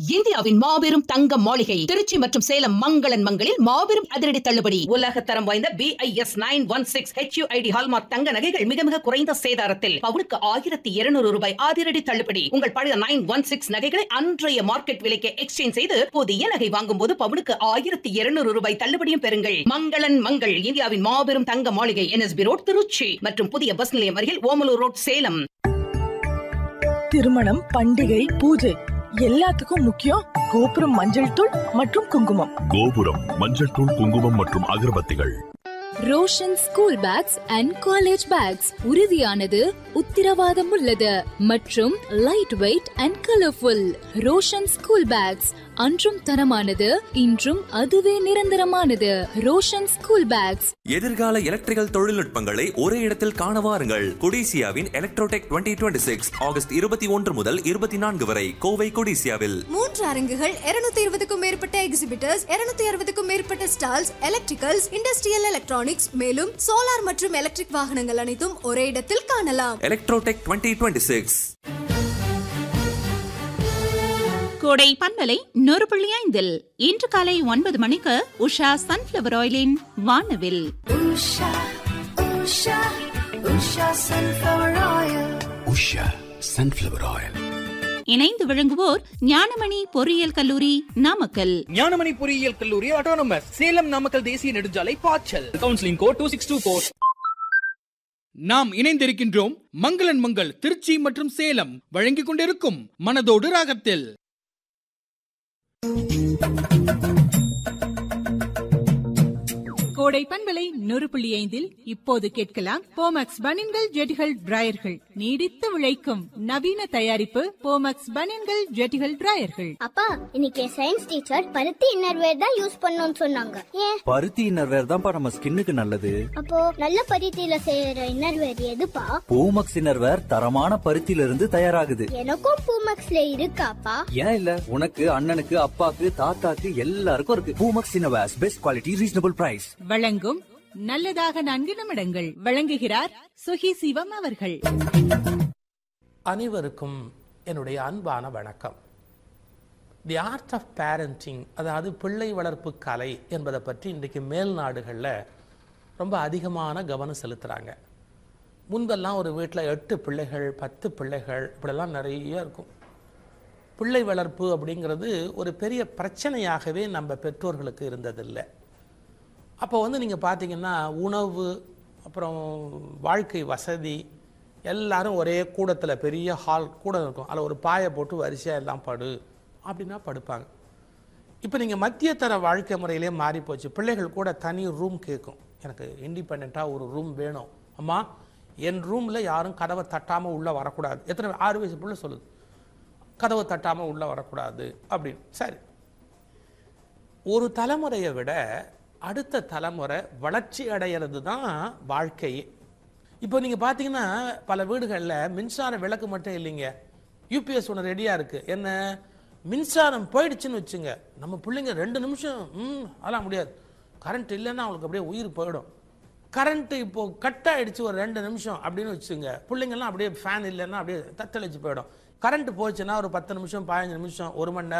இந்தியாவின் மாபெரும் தங்க மாளிகை திருச்சி மற்றும் சேலம் மங்களன் மங்களில் மாபெரும் அதிரடி தள்ளுபடி உலக தரம் வாய்ந்த BIS nine one six HUID hallmark தங்க நகைகள் மிக மிக குறைந்த சேதாரத்தில் பவுனுக்கு ஆயிரத்தி இருநூறு ரூபாய் அதிரடி தள்ளுபடி உங்கள் பழைய நைன் ஒன் சிக்ஸ் நகைகளை அன்றைய மார்க்கெட் விலைக்கு எக்ஸ்சேஞ்ச் செய்து புதிய நகை வாங்கும் போது பவுனுக்கு ஆயிரத்தி இருநூறு ரூபாய் தள்ளுபடியும் பெறுங்கள் மங்களன் மங்கள் இந்தியாவின் மாபெரும் தங்க மாளிகை என்எஸ்பி ரோட் திருச்சி மற்றும் புதிய பஸ் நிலையம் அருகில் ஓமலூர் ரோட் சேலம் திருமணம் பண்டிகை பூஜை எல்லாத்துக்கும் முக்கியம் கோபுரம் மஞ்சள் தூள் மற்றும் குங்குமம் கோபுரம் மஞ்சள் தூள் குங்குமம் மற்றும் அகர்பத்திகள் Roshan school bags and college bags உறுதியானது உத்திரவாதம் உள்ளது மற்றும் light weight and colourful Roshan school bags அன்றும் தரமானது இன்றும் அதுவே நிரந்தரமானது ரோஷன் ஸ்கூல் பேக்ஸ் எதிர்கால எலக்ட்ரிக்கல் தொழில்நுட்பங்களை ஒரே இடத்தில் காண வாருங்கள் கொடிசியாவின் எலக்ட்ரோடெக் 2026 சிக்ஸ் ஆகஸ்ட் இருபத்தி ஒன்று முதல் இருபத்தி நான்கு வரை கோவை கொடிசியாவில் மூன்று அரங்குகள் 220 இருபதுக்கும் மேற்பட்ட எக்ஸிபிட்டர்ஸ் 260 அறுபதுக்கும் மேற்பட்ட ஸ்டால்ஸ் எலக்ட்ரிக்கல்ஸ் இண்டஸ்ட்ரியல் எலக்ட்ரானிக்ஸ் மேலும் சோலார் மற்றும் எலக்ட்ரிக் வாகனங்கள் அனைத்தும் ஒரே இடத்தில் காணலாம் எலக்ட்ரோடெக் 2026 சிக்ஸ் கோடை பண்பலை நூறு புள்ளி ஐந்தில் இன்று காலை ஒன்பது மணிக்கு உஷா சன்ஃபிளவர் ஆயிலின் வானவில் உஷா சன்ஃப்ளவர் ஆயில் இணைந்து விளங்குவோர் ஞானமணி பொறியியல் கல்லூரி நாமக்கல் ஞானமணி பொறியியல் கல்லூரி ஆட்டோனமஸ் சேலம் நாமக்கல் தேசிய நெடுஞ்சாலை பாய்ச்சல் counselling code two six two four நாம் இணைந்திருக்கின்றோம் மங்களன் மங்கள் திருச்சி மற்றும் சேலம் வழங்கிக் கொண்டிருக்கும் மனதோடு ராகத்தில் கோடை பண்பலை நூறு புள்ளி ஐந்தில் இப்போது கேட்கலாம் போமக்ஸ் பனின்கள் ஜெட்டிகள் டிராயர்கள் நீடித்து உழைக்கும் நவீன தயாரிப்பு போமக்ஸ் பனின்கள் ஜெட்டிகள் டிராயர்கள் அப்பா இன்னைக்கு சயின்ஸ் டீச்சர் பருத்தி இன்னர்வேர் தான் யூஸ் பண்ணணும்னு சொன்னாங்க ஏன் பருத்தி இன்னர்வேர் தான்ப்பா நம்ம ஸ்கின்னுக்கு நல்லது அப்போ நல்ல பருத்தியில செய்யற இன்னர்வேர் எதுப்பா பூமக்ஸ் இன்னர்வேர் தரமான பருத்தியில இருந்து தயாராகுது எனக்கும் பூமக்ஸ்ல இருக்காப்பா ஏன் இல்ல உனக்கு அண்ணனுக்கு அப்பாக்கு தாத்தாக்கு எல்லாருக்கும் இருக்கு Poomex innerwears best quality reasonable price வழங்கும் நல்லதாக நான்கு நிமிடங்கள் வழங்குகிறார் சுகி சிவம் அவர்கள் அனைவருக்கும் என்னுடைய அன்பான வணக்கம் தி ஆர்ட் ஆஃப் பேரண்டிங் அதாவது பிள்ளை வளர்ப்பு கலை என்பதை பற்றி இன்றைக்கு மேல் நாடுகளில் ரொம்ப அதிகமான கவனம் செலுத்துகிறாங்க முன்பெல்லாம் ஒரு வீட்டில் எட்டு பிள்ளைகள் பத்து பிள்ளைகள் இப்படிலாம் நிறைய இருக்கும் பிள்ளை வளர்ப்பு அப்படிங்கிறது ஒரு பெரிய பிரச்சனையாகவே நம்ம பெற்றோர்களுக்கு இருந்ததில்லை அப்போ வந்து நீங்கள் பார்த்தீங்கன்னா உணவு அப்புறம் வாழ்க்கை வசதி எல்லாரும் ஒரே கூடத்தில் பெரிய ஹால் கூடம் இருக்கும் அதில் ஒரு பாயை போட்டு வரிசையாக எல்லாம் படு அப்படின்னா படுப்பாங்க இப்போ நீங்கள் மத்திய தர வாழ்க்கை முறையிலே மாறி போச்சு பிள்ளைகள் கூட தனி ரூம் கேட்கும் எனக்கு இண்டிபெண்ட்டாக ஒரு ரூம் வேணும் அம்மா என் ரூமில் யாரும் கதவை தட்டாமல் உள்ளே வரக்கூடாது எத்தனை ஆறு வயசு பிள்ளை சொல்லுது கதவை தட்டாமல் உள்ளே வரக்கூடாது அப்படின்னு சரி ஒரு தலைமுறையை விட அடுத்த தலைமுறை வளர்ச்சி அடையிறது தான் வாழ்க்கையே இப்போ நீங்கள் பார்த்தீங்கன்னா பல வீடுகளில் மின்சார விளக்கு மட்டும் இல்லைங்க யூபிஎஸ் ஒன்று ரெடியாக இருக்குது என்ன மின்சாரம் போயிடுச்சுன்னு வச்சுங்க நம்ம பிள்ளைங்க ரெண்டு நிமிஷம் ம் அதெல்லாம் முடியாது கரண்ட் இல்லைன்னா அவங்களுக்கு அப்படியே உயிர் போயிடும் கரண்ட்டு இப்போ கட் ஆயிடுச்சு ஒரு ரெண்டு நிமிஷம் அப்படின்னு வச்சுங்க பிள்ளைங்கள்லாம் அப்படியே ஃபேன் இல்லைன்னா அப்படியே தத்தளிச்சு போயிடும் கரண்ட் போச்சுன்னா ஒரு பத்து நிமிஷம் பதினஞ்சு நிமிஷம் ஒரு மணி நேரம்